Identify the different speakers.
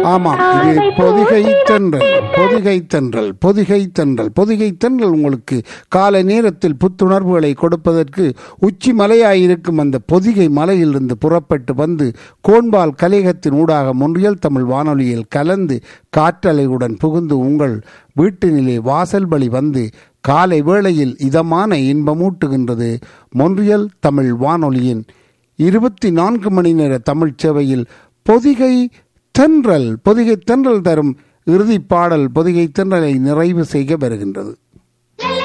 Speaker 1: ஆமாம் இது பொதிகை தென்றல் பொதிகை தென்றல் பொதிகை தென்றல் பொதிகை தென்றல் உங்களுக்கு காலை நேரத்தில் புத்துணர்வுகளை கொடுப்பதற்கு உச்சி மலையாயிருக்கும் அந்த பொதிகை மலையிலிருந்து புறப்பட்டு வந்து கோண்பால் கலையகத்தின் ஊடாக மொன்றியல் தமிழ் வானொலியில் கலந்து காற்றலையுடன் புகுந்து உங்கள் வீட்டினிலே வாசல் வழி வந்து காலை வேளையில் இதமான இன்பமூட்டுகின்றது மொன்றியல் தமிழ் வானொலியின் இருபத்தி நான்கு மணி நேர தமிழ் சேவையில் பொதிகை தென்றல் பொதிகை தென்றல் தரும் இறுதி பாடல் பொதிகை தென்றலை நிறைவு செய்ய வருகின்றது